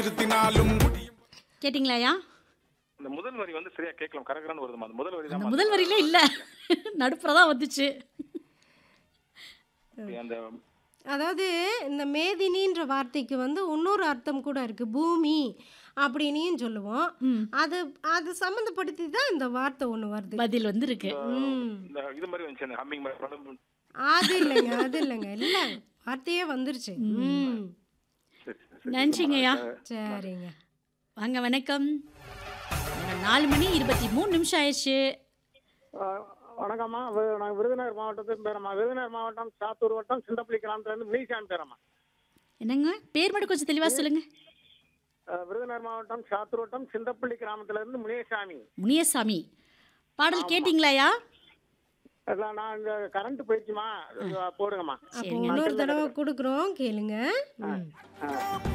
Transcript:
நிறுத்தினாலும் முடியும் கேட்டிங்களாயா இந்த முதல் வரி வந்து சரியா கேட்கலாம் கரகரன்னு வருதுமா அந்த முதல் வரி அந்த தான் முதல் வரியிலே இல்லை நடுப்புற தான் வந்துச்சு அந்த அதாவது இந்த மேதினின்ற வார்த்தைக்கு வந்து இன்னொரு அர்த்தம் கூட இருக்கு பூமி அப்படின்னும் சொல்லுவோம் ம். அது அது சம்மந்தப்படுத்தி தான் இந்த வார்த்தை ஒன்று வருது பதில் வந்து இருக்கு ம் இந்த இது மாதிரி வந்துச்சு அந்த ஹம்மிங் மாதிரி படம் அது இல்லைங்க அது இல்லைங்க இல்லை வார்த்தையே வந்துருச்சு ம் சரி, சரி, சரி. நன்றிங்கய்யா சரிங்க வாங்க வணக்கம் நாலு மணி இருபத்தி மூணு நிமிஷம் ஆயிடுச்சு அஹ் வணக்கம்மா வி- நான் விருதுநகர் மாவட்டத்துக்கு பேரம்மா விருதுநகர் மாவட்டம் சாத்தூர் வட்டம் சிந்தப்பள்ளி கிராமத்துலேருந்து முனீஷான் பேரம்மா என்னங்க பேர் மட்டும் கொஞ்சம் தெளிவாக சொல்லுங்க அஹ் விருதுநகர் மாவட்டம் சாத்தூர் வட்டம் சிந்தப்பள்ளி கிராமத்துலேருந்து முனியசாமி முனியசாமி பாடல் கேட்டிங்களாயா அதான் நான் இந்த கரண்ட் போயிடுச்சுமா இது போடுங்கம்மா அப்போ இன்னொரு தடவை கொடுக்குறோம் கேளுங்க ம் அஹ்